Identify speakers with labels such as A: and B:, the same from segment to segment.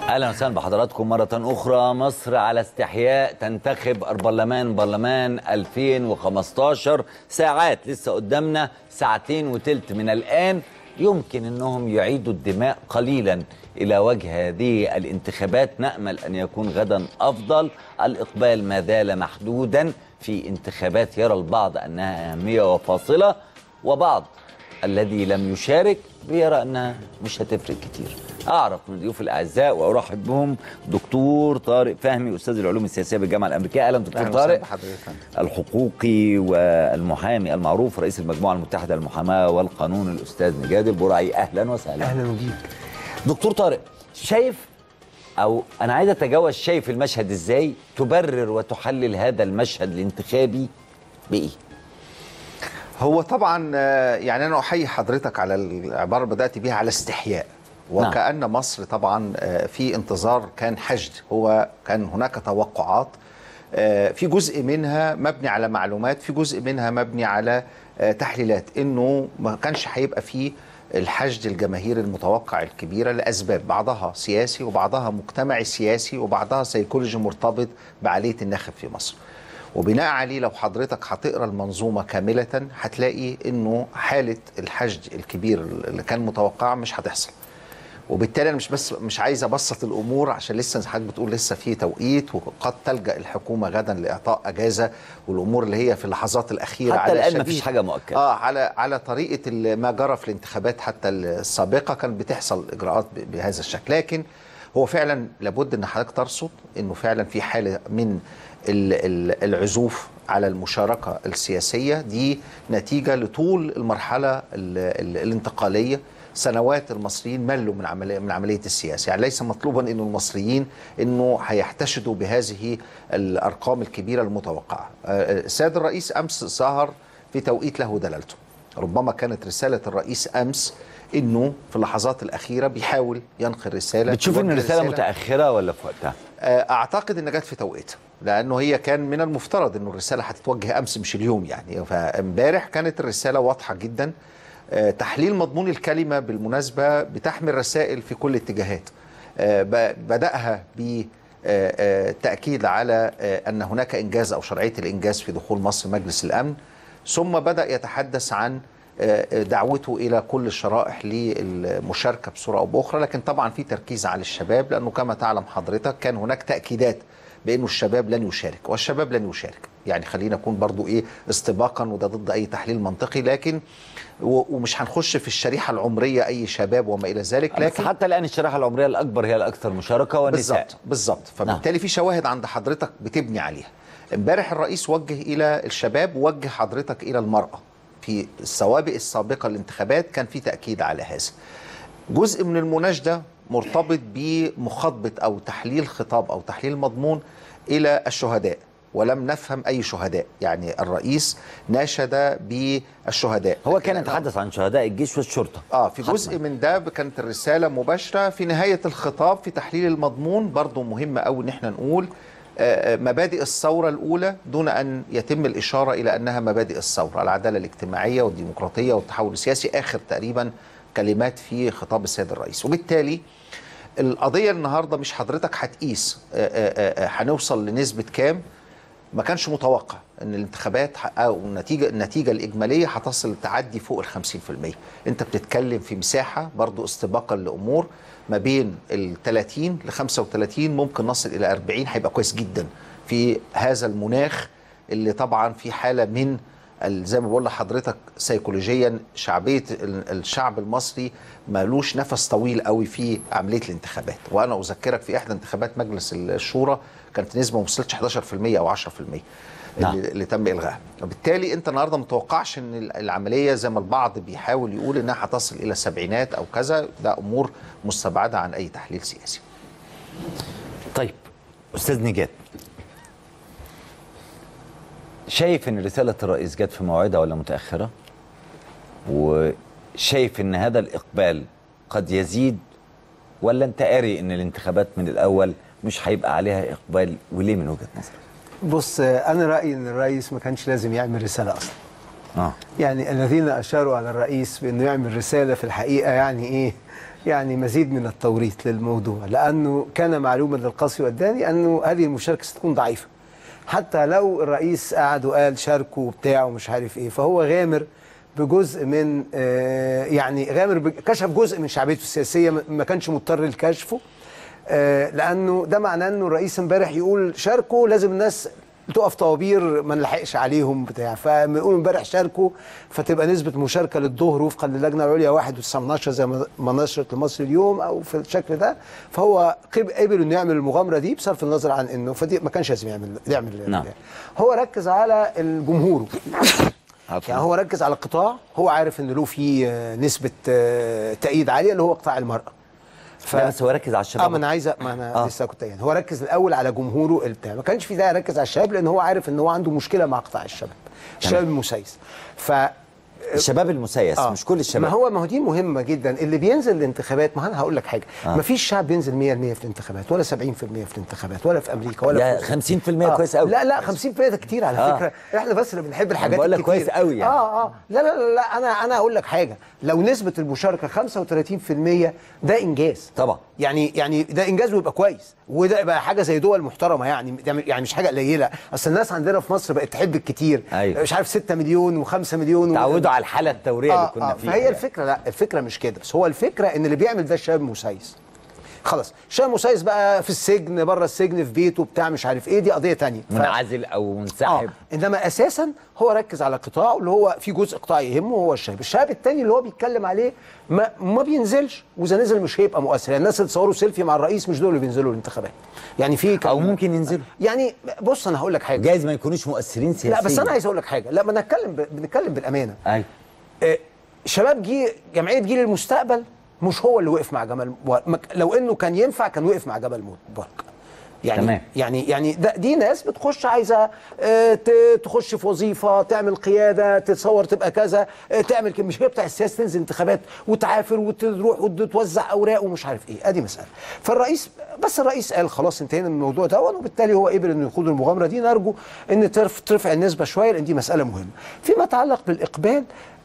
A: اهلا وسهلا بحضراتكم مره اخرى مصر على استحياء تنتخب البرلمان برلمان 2015 ساعات لسه قدامنا ساعتين وتلت من الان يمكن انهم يعيدوا الدماء قليلا الى وجه هذه الانتخابات نامل ان يكون غدا افضل الاقبال ما زال محدودا في انتخابات يرى البعض انها اهميه وفاصله وبعض الذي لم يشارك بيرى انها مش هتفرق كتير اعرف من ضيوف الاعزاء وارحب بهم دكتور طارق فهمي استاذ العلوم السياسيه بالجامعه الامريكيه اهلا دكتور
B: أهلاً
A: طارق
B: وسهلاً بحضرتك.
A: الحقوقي والمحامي المعروف رئيس المجموعه المتحده للمحاماه والقانون الاستاذ نجاد البرعي اهلا وسهلا
C: اهلا بيك
A: دكتور طارق شايف او انا عايز اتجاوز شايف المشهد ازاي تبرر وتحلل هذا المشهد الانتخابي بايه
B: هو طبعا آه، يعني انا احيي حضرتك على العباره اللي بدات بيها على استحياء وكأن مصر طبعا آه، في انتظار كان حشد هو كان هناك توقعات آه، في جزء منها مبني على معلومات في جزء منها مبني على آه، تحليلات انه ما كانش هيبقى فيه الحشد الجماهيري المتوقع الكبيرة لأسباب بعضها سياسي وبعضها مجتمعي سياسي وبعضها سيكولوجي مرتبط بعالية الناخب في مصر وبناء عليه لو حضرتك هتقرا المنظومه كامله هتلاقي انه حاله الحشد الكبير اللي كان متوقع مش هتحصل وبالتالي انا مش بس مش عايز ابسط الامور عشان لسه حضرتك بتقول لسه في توقيت وقد تلجا الحكومه غدا لاعطاء اجازه والامور اللي هي في اللحظات الاخيره
A: حتى
B: على
A: الآن
B: شبيه-
A: مفيش حاجة مؤكدة.
B: اه على على طريقه ال- ما جرى في الانتخابات حتى السابقه كانت بتحصل اجراءات ب- بهذا الشكل لكن هو فعلا لابد ان حضرتك ترصد انه فعلا في حاله من ال- ال- العزوف على المشاركه السياسيه دي نتيجه لطول المرحله ال- ال- الانتقاليه سنوات المصريين ملوا من عمليه من عمليه السياسه، يعني ليس مطلوبا انه المصريين انه هيحتشدوا بهذه الارقام الكبيره المتوقعه. آه، السيد الرئيس امس ظهر في توقيت له دلالته. ربما كانت رساله الرئيس امس انه في اللحظات الاخيره بيحاول ينقل رساله
A: بتشوف ان
B: يوجه
A: الرساله متاخره ولا في وقتها
B: اعتقد ان جت في توقيتها لانه هي كان من المفترض انه الرساله هتتوجه امس مش اليوم يعني فامبارح كانت الرساله واضحه جدا آه، تحليل مضمون الكلمه بالمناسبه بتحمل رسائل في كل الاتجاهات آه، ب- بداها ب آه، آه، تاكيد على آه، ان هناك انجاز او شرعيه الانجاز في دخول مصر مجلس الامن ثم بدا يتحدث عن آه، دعوته الى كل الشرائح للمشاركه بصوره او باخرى لكن طبعا في تركيز على الشباب لانه كما تعلم حضرتك كان هناك تاكيدات بانه الشباب لن يشارك والشباب لن يشارك يعني خلينا نكون برضو ايه استباقا وده ضد اي تحليل منطقي لكن و- ومش هنخش في الشريحه العمريه اي شباب وما الى ذلك
A: بس
B: لكن
A: حتى الان الشريحه العمريه الاكبر هي الاكثر مشاركه والنساء
B: بالظبط بالظبط فبالتالي في شواهد عند حضرتك بتبني عليها امبارح الرئيس وجه الى الشباب وجه حضرتك الى المراه في السوابق السابقه للانتخابات كان في تاكيد على هذا جزء من المناشده مرتبط بمخاطبه او تحليل خطاب او تحليل مضمون الى الشهداء ولم نفهم اي شهداء يعني الرئيس ناشد بالشهداء
A: هو كان يتحدث عن شهداء الجيش والشرطه
B: اه في جزء من ده كانت الرساله مباشره في نهايه الخطاب في تحليل المضمون برضو مهم قوي ان احنا نقول آه، آه، مبادئ الثوره الاولى دون ان يتم الاشاره الى انها مبادئ الثوره العداله الاجتماعيه والديمقراطيه والتحول السياسي اخر تقريبا كلمات في خطاب السيد الرئيس وبالتالي القضيه النهارده مش حضرتك هتقيس آه، آه، آه، هنوصل لنسبه كام ما كانش متوقع ان الانتخابات ح- او النتيجه النتيجه الاجماليه هتصل تعدي فوق ال 50% انت بتتكلم في مساحه برضو استباقا لامور ما بين ال 30 ل 35 ممكن نصل الى 40 هيبقى كويس جدا في هذا المناخ اللي طبعا في حاله من ال- زي ما بقول لحضرتك سيكولوجيا شعبيه ال- الشعب المصري مالوش نفس طويل قوي في عمليه الانتخابات وانا اذكرك في احدى انتخابات مجلس الشورى كانت نسبه ما وصلتش 11% او 10%
A: نعم.
B: اللي, اللي تم الغائها وبالتالي انت النهارده ما تتوقعش ان ال- العمليه زي ما البعض بيحاول يقول انها هتصل الى السبعينات او كذا ده امور مستبعده عن اي تحليل سياسي
A: طيب استاذ نجاد شايف ان رساله الرئيس جت في موعدها ولا متاخره وشايف ان هذا الاقبال قد يزيد ولا انت قاري ان الانتخابات من الاول مش هيبقى عليها اقبال وليه من وجهه نظرك
C: بص آه، انا رايي ان الرئيس ما كانش لازم يعمل رساله اصلا
A: اه
C: يعني الذين اشاروا على الرئيس بانه يعمل رساله في الحقيقه يعني ايه يعني مزيد من التوريط للموضوع لانه كان معلوما للقاصي والداني انه هذه المشاركه ستكون ضعيفه حتى لو الرئيس قعد وقال شاركوا وبتاع ومش عارف ايه فهو غامر بجزء من آه يعني غامر ب- كشف جزء من شعبيته السياسيه ما- ما كانش مضطر لكشفه آه، لانه ده معناه انه الرئيس امبارح يقول شاركوا لازم الناس تقف طوابير ما نلحقش عليهم بتاع فلما يقولوا امبارح شاركوا فتبقى نسبه المشاركه للظهر وفقا للجنه العليا 1.19 زي ما ما نشرت لمصر اليوم او في الشكل ده فهو قب- قبل انه يعمل المغامره دي بصرف النظر عن انه فدي ما كانش لازم يعمل يعمل
A: نعم.
C: هو ركز على الجمهور
A: عفواً.
C: يعني هو ركز على القطاع هو عارف ان له فيه آه، نسبه آه، تأييد عاليه اللي هو قطاع المراه ف...
A: لا بس هو ركز على الشباب
C: اه ما انا عايز ما انا
A: آه.
C: آه. لسه كنت يعني هو ركز الاول على جمهوره البتاع ما كانش في داعي يركز على الشباب لان هو عارف ان هو عنده مشكله مع قطاع الشباب الشباب المسيس ف
A: الشباب المسيس
C: آه.
A: مش كل الشباب
C: ما هو ما هو دي مهمه جدا اللي بينزل الانتخابات ما انا هقول لك حاجه
A: آه.
C: آه. ما فيش شعب بينزل 100% في الانتخابات ولا 70% في الانتخابات ولا في امريكا ولا
A: يا
C: في
A: 50% كويس قوي.
C: لا لا 50% ده كتير على
A: آه.
C: فكره احنا بس اللي بنحب الحاجات
A: بقول لك
C: الكتير
A: كويس قوي يعني.
C: اه اه لا لا لا, لا انا انا اقول لك حاجه لو نسبه المشاركه 35% ده انجاز
A: طبعا.
C: يعني يعني ده انجاز ويبقى كويس وده يبقى حاجه زي دول محترمه يعني ده يعني مش حاجه قليله اصل الناس عندنا في مصر بقت تحب الكتير
A: أيوة.
C: مش عارف 6 مليون و5 مليون و-
A: تعودوا على الحاله الثوريه اللي كنا فيها
C: فهي
A: يعني.
C: الفكره لا الفكره مش كده بس هو الفكره ان اللي بيعمل ده الشاب مسيس خلاص الشاب مسيس بقى في السجن بره السجن في بيته بتاع مش عارف ايه دي قضيه تانية ف-
A: منعزل او
C: اه
A: منسحب
C: انما اساسا هو ركز على قطاعه اللي هو في جزء قطاع يهمه هو الشباب الشباب التاني اللي هو بيتكلم عليه ما, ما بينزلش واذا نزل مش هيبقى مؤثر يعني الناس اللي تصوروا سيلفي مع الرئيس مش دول اللي بينزلوا الانتخابات يعني في كان-
A: او ممكن ينزلوا
C: يعني بص انا هقول لك حاجه
A: جايز ما يكونوش مؤثرين سياسيا
C: لا بس انا عايز اقول لك حاجه لا ما نتكلم ب... بنتكلم بالامانه
A: ايوه
C: آه، شباب جي جمعيه جيل المستقبل مش هو اللي وقف مع جمال مبارك ما ك- لو انه كان ينفع كان وقف مع جمال مبارك يعني
A: تمام.
C: يعني يعني ده دي ناس بتخش عايزه آه، ت- تخش في وظيفه تعمل قياده تتصور تبقى كذا آه، تعمل كده مش هي بتاع السياسه تنزل انتخابات وتعافر وتروح وتوزع اوراق ومش عارف ايه ادي مساله فالرئيس بس الرئيس قال خلاص انتهينا من الموضوع ده وبالتالي هو قبل انه يخوض المغامره دي نرجو ان ترف- ترفع النسبه شويه لان دي مساله مهمه فيما يتعلق بالاقبال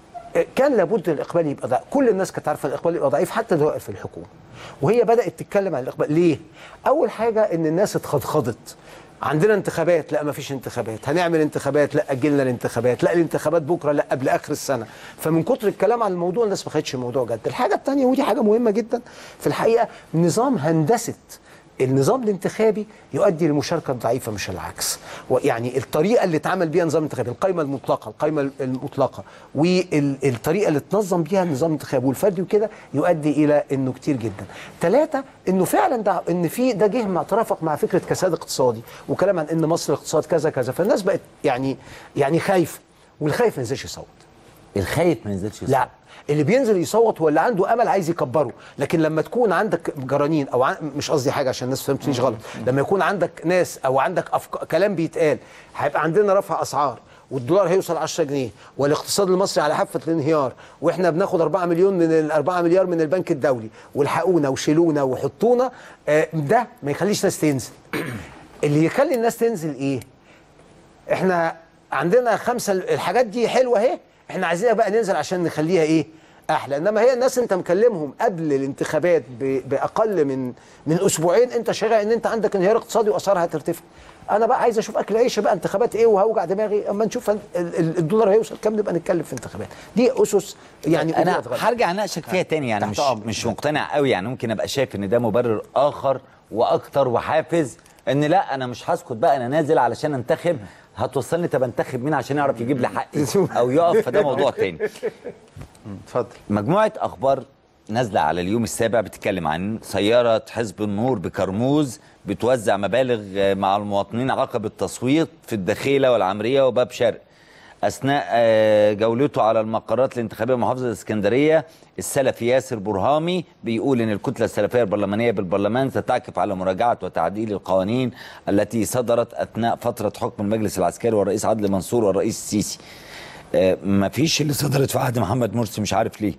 C: كان لابد الاقبال يبقى ضعيف كل الناس كانت عارفه الاقبال يبقى ضعيف حتى اللي واقف في الحكومه وهي بدات تتكلم عن الاقبال ليه اول حاجه ان الناس اتخضخضت عندنا انتخابات لا ما فيش انتخابات هنعمل انتخابات لا اجلنا الانتخابات لا الانتخابات بكره لا قبل اخر السنه فمن كتر الكلام عن الموضوع الناس ما خدتش الموضوع جد الحاجه الثانيه ودي حاجه مهمه جدا في الحقيقه نظام هندسه النظام الانتخابي يؤدي للمشاركه الضعيفه مش العكس ويعني الطريقه اللي اتعمل بيها النظام الانتخابي القائمه المطلقه القائمه المطلقه والطريقه اللي تنظم بيها النظام الانتخابي والفردي وكده يؤدي الى انه كتير جدا ثلاثه انه فعلا ده ان في ده جه مع ترافق مع فكره كساد اقتصادي وكلام عن ان مصر اقتصاد كذا كذا فالناس بقت يعني يعني خايفه والخايف ما ينزلش يصوت
A: الخايف ما ينزلش يصوت.
C: لا اللي بينزل يصوت هو اللي عنده امل عايز يكبره لكن لما تكون عندك جرانين او عن... مش قصدي حاجه عشان الناس ما فهمتنيش غلط لما يكون عندك ناس او عندك أفك... كلام بيتقال هيبقى عندنا رفع اسعار والدولار هيوصل 10 جنيه والاقتصاد المصري على حافه الانهيار واحنا بناخد 4 مليون من ال 4 مليار من البنك الدولي والحقونا وشيلونا وحطونا آه، ده ما يخليش ناس تنزل اللي يخلي الناس تنزل ايه احنا عندنا خمسه الحاجات دي حلوه اهي احنا عايزينها بقى ننزل عشان نخليها ايه احلى انما هي الناس انت مكلمهم قبل الانتخابات ب- باقل من من اسبوعين انت شاغل ان انت عندك انهيار اقتصادي واسعارها هترتفع انا بقى عايز اشوف اكل عيش بقى انتخابات ايه وهوجع دماغي اما نشوف ال- ال- الدولار هيوصل كام نبقى نتكلم في انتخابات دي اسس يعني
A: انا
C: أدوات غلط.
A: هرجع اناقشك فيها تاني يعني
C: تحت
A: مش
C: أمرك.
A: مش مقتنع قوي يعني ممكن ابقى شايف ان ده مبرر اخر واكتر وحافز ان لا انا مش هسكت بقى انا نازل علشان انتخب هتوصلني طب انتخب مين عشان يعرف يجيب لي حقي او يقف فده موضوع تاني
B: اتفضل
A: مجموعة أخبار نازلة على اليوم السابع بتتكلم عن سيارة حزب النور بكرموز بتوزع مبالغ آه، مع المواطنين عقب التصويت في الدخيلة والعمرية وباب شرق أثناء آه، جولته على المقرات الانتخابية محافظة الإسكندرية السلفي ياسر برهامي بيقول إن الكتلة السلفية البرلمانية بالبرلمان ستعكف على مراجعة وتعديل القوانين التي صدرت أثناء فترة حكم المجلس العسكري والرئيس عدلي منصور والرئيس السيسي آه، مفيش اللي صدرت في عهد محمد مرسي مش عارف ليه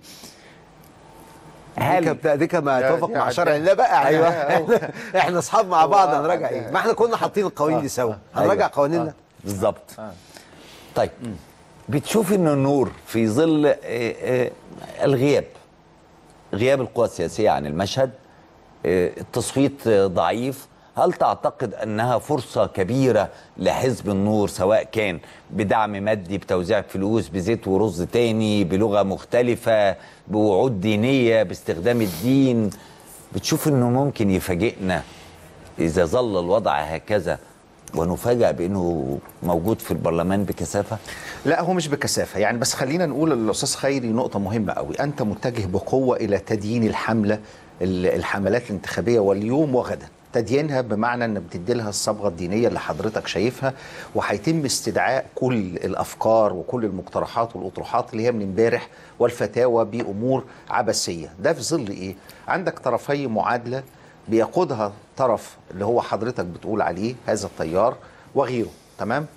C: ديك بتاع ديك ما
B: ده-
C: يتوافق
B: دي
C: مع
B: عداء.
C: شرع الله بقى
B: أيوة.
C: ايوه احنا اصحاب مع بعض
B: هو
C: هنراجع
B: عداء.
C: ايه ما احنا كنا حاطين القوانين دي سوا هنراجع
A: أيوة.
C: قوانيننا
A: بالظبط طيب بتشوف ان النور في ظل آه، آه، الغياب غياب القوى السياسيه عن المشهد آه، التصويت آه، ضعيف هل تعتقد انها فرصه كبيره لحزب النور سواء كان بدعم مادي بتوزيع فلوس بزيت ورز تاني بلغه مختلفه بوعود دينيه باستخدام الدين بتشوف انه ممكن يفاجئنا اذا ظل الوضع هكذا ونفاجأ بانه موجود في البرلمان بكثافه
B: لا هو مش بكثافه يعني بس خلينا نقول للاستاذ خيري نقطه مهمه قوي انت متجه بقوه الى تدين الحمله ال- الحملات الانتخابيه واليوم وغدا تدينها بمعنى ان بتدي لها الصبغه الدينيه اللي حضرتك شايفها وهيتم استدعاء كل الافكار وكل المقترحات والاطروحات اللي هي من امبارح والفتاوى بامور عبثيه ده في ظل ايه عندك طرفي معادله بيقودها طرف اللي هو حضرتك بتقول عليه هذا التيار وغيره تمام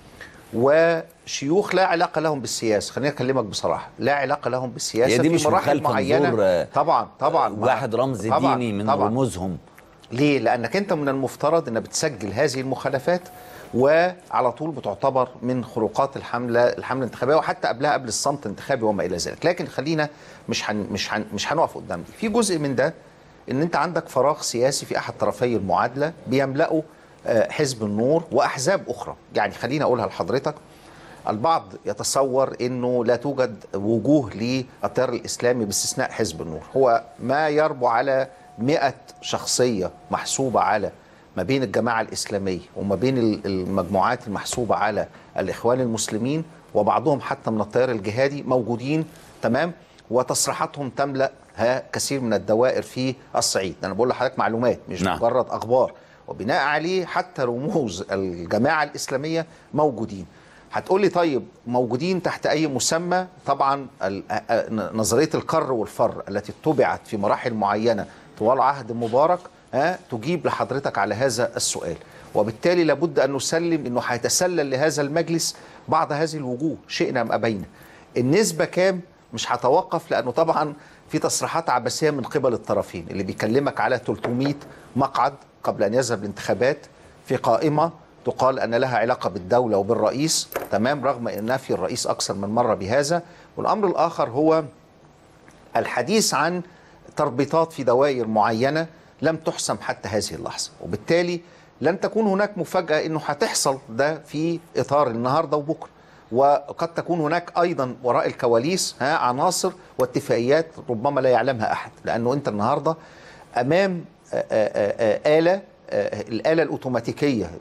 B: وشيوخ لا علاقه لهم بالسياسه خليني اكلمك بصراحه لا علاقه لهم بالسياسه
A: هي دي
B: في
A: مش
B: مراحل
A: مخالفه
B: معينه
A: نزور آه،
B: طبعا طبعا
A: واحد رمز
B: طبعاً،
A: ديني من
B: طبعاً.
A: رموزهم
B: ليه؟ لأنك أنت من المفترض أن بتسجل هذه المخالفات وعلى طول بتعتبر من خروقات الحملة الحملة الانتخابية وحتى قبلها قبل الصمت الانتخابي وما إلى ذلك، لكن خلينا مش هن مش هن مش هنقف قدام دي، في جزء من ده أن أنت عندك فراغ سياسي في أحد طرفي المعادلة بيملأه آه، حزب النور وأحزاب أخرى، يعني خليني أقولها لحضرتك البعض يتصور انه لا توجد وجوه للتيار الاسلامي باستثناء حزب النور هو ما يربو على 100 شخصيه محسوبه على ما بين الجماعه الاسلاميه وما بين ال- المجموعات المحسوبه على الاخوان المسلمين وبعضهم حتى من التيار الجهادي موجودين تمام وتصريحاتهم تملا ها كثير من الدوائر في الصعيد انا بقول لحضرتك معلومات مش
A: نعم.
B: مجرد اخبار وبناء عليه حتى رموز الجماعه الاسلاميه موجودين هتقول لي طيب موجودين تحت اي مسمى طبعا ال- آ- آ- نظريه القر والفر التي اتبعت في مراحل معينه طوال عهد مبارك ها تجيب لحضرتك على هذا السؤال وبالتالي لابد ان نسلم انه هيتسلل لهذا المجلس بعض هذه الوجوه شئنا ام ابينا النسبه كام مش هتوقف لانه طبعا في تصريحات عبثيه من قبل الطرفين اللي بيكلمك على 300 مقعد قبل ان يذهب الانتخابات في قائمه تقال ان لها علاقه بالدوله وبالرئيس تمام رغم ان نفي الرئيس اكثر من مره بهذا والامر الاخر هو الحديث عن تربيطات في دوائر معينه لم تحسم حتى هذه اللحظه وبالتالي لن تكون هناك مفاجاه انه هتحصل ده في اطار النهارده وبكره وقد تكون هناك ايضا وراء الكواليس ها عناصر واتفاقيات ربما لا يعلمها احد لانه انت النهارده امام آه، آه، آه، اله آه، الاله الاوتوماتيكيه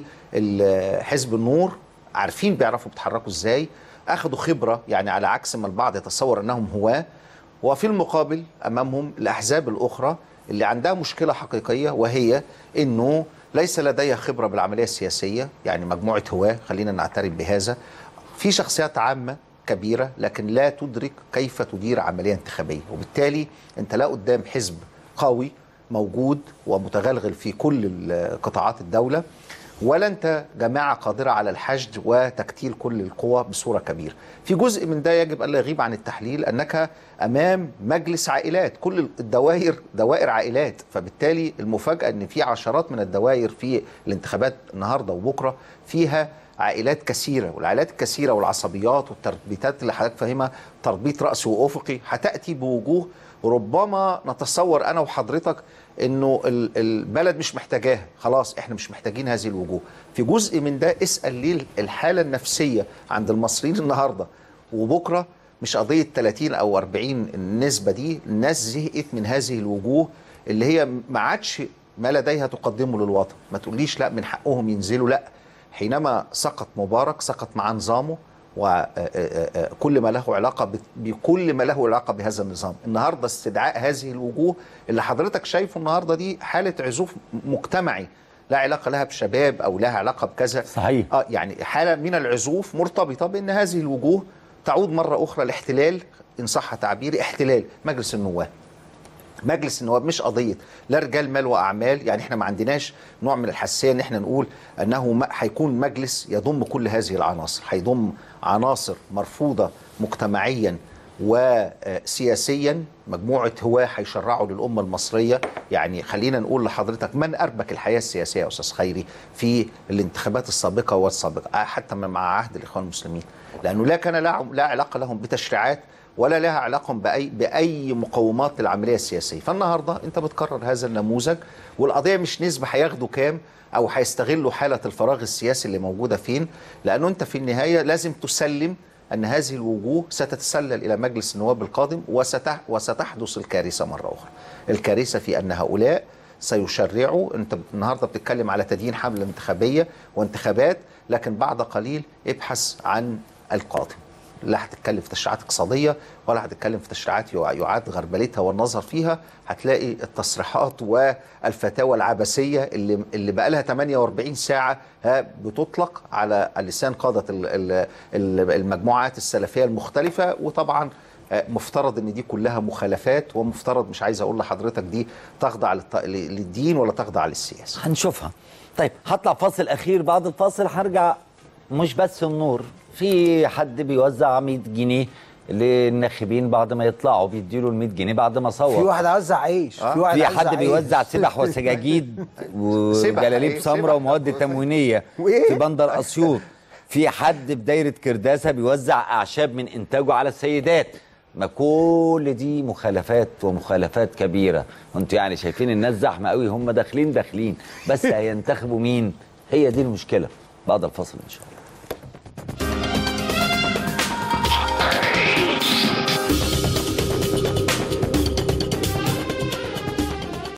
B: لحزب النور عارفين بيعرفوا بيتحركوا ازاي اخذوا خبره يعني على عكس ما البعض يتصور انهم هواه وفي المقابل امامهم الاحزاب الاخرى اللي عندها مشكله حقيقيه وهي انه ليس لديها خبره بالعمليه السياسيه يعني مجموعه هواه خلينا نعترف بهذا في شخصيات عامه كبيره لكن لا تدرك كيف تدير عمليه انتخابيه وبالتالي انت لا قدام حزب قوي موجود ومتغلغل في كل ال- قطاعات الدوله ولا انت جماعه قادره على الحشد وتكتيل كل القوى بصوره كبيره. في جزء من ده يجب الا يغيب عن التحليل انك امام مجلس عائلات، كل الدوائر دوائر عائلات، فبالتالي المفاجاه ان في عشرات من الدوائر في الانتخابات النهارده وبكره فيها عائلات كثيره والعائلات الكثيره والعصبيات والتربيتات اللي حضرتك فاهمها تربيط راسي وافقي هتاتي بوجوه ربما نتصور انا وحضرتك انه ال- البلد مش محتاجاها خلاص احنا مش محتاجين هذه الوجوه في جزء من ده اسال ليه الحاله النفسيه عند المصريين النهارده وبكره مش قضيه 30 او 40 النسبه دي الناس زهقت من هذه الوجوه اللي هي ما عادش ما لديها تقدمه للوطن ما تقوليش لا من حقهم ينزلوا لا حينما سقط مبارك سقط مع نظامه وكل ما له علاقه ب- بكل ما له علاقه بهذا النظام النهارده استدعاء هذه الوجوه اللي حضرتك شايفه النهارده دي حاله عزوف مجتمعي لا علاقه لها بشباب او لها علاقه بكذا
A: صحيح.
B: اه يعني حاله من العزوف مرتبطه بان هذه الوجوه تعود مره اخرى لاحتلال ان صح تعبيري احتلال مجلس النواب مجلس النواب مش قضيه لا رجال مال واعمال يعني احنا ما عندناش نوع من الحساسيه ان احنا نقول انه م- هيكون مجلس يضم كل هذه العناصر هيضم عناصر مرفوضه مجتمعيا وسياسيا مجموعه هواه هيشرعوا للامه المصريه يعني خلينا نقول لحضرتك من اربك الحياه السياسيه يا استاذ خيري في الانتخابات السابقه والسابقه آه، حتى من- مع عهد الاخوان المسلمين لانه لا كان لا لا علاقه لهم بتشريعات ولا لها علاقه باي باي مقومات للعمليه السياسيه فالنهارده انت بتكرر هذا النموذج والقضيه مش نسبه هياخدوا كام او هيستغلوا حاله الفراغ السياسي اللي موجوده فين لانه انت في النهايه لازم تسلم ان هذه الوجوه ستتسلل الى مجلس النواب القادم وستح وستحدث الكارثه مره اخرى الكارثه في ان هؤلاء سيشرعوا انت النهارده بتتكلم على تدين حمله انتخابيه وانتخابات لكن بعد قليل ابحث عن القادم لا هتتكلم في تشريعات اقتصاديه ولا هتتكلم في تشريعات يع- يعاد غربلتها والنظر فيها هتلاقي التصريحات والفتاوى العبثيه اللي اللي بقى لها 48 ساعه ها بتطلق على لسان قاده ال- ال- ال- المجموعات السلفيه المختلفه وطبعا آه، مفترض ان دي كلها مخالفات ومفترض مش عايز اقول لحضرتك دي تخضع للط- للدين ولا تخضع للسياسه
A: هنشوفها طيب هطلع فاصل اخير بعد الفاصل هرجع مش بس النور في حد بيوزع 100 جنيه للناخبين بعد ما يطلعوا بيديله ال 100 جنيه بعد ما
C: في
A: صور
C: واحد عايز عيش في واحد
A: في
C: عايز
A: حد
C: عيش.
A: بيوزع سبح وسجاجيد
B: سبح
A: وجلاليب
B: إيه؟
A: سمراء
B: سبح.
A: ومواد تموينيه
C: وإيه؟
A: في بندر اسيوط في حد في دايره كرداسه بيوزع اعشاب من انتاجه على السيدات ما كل دي مخالفات ومخالفات كبيره وانتوا يعني شايفين الناس زحمه قوي هم داخلين داخلين بس هينتخبوا مين هي دي المشكله بعد الفصل ان شاء الله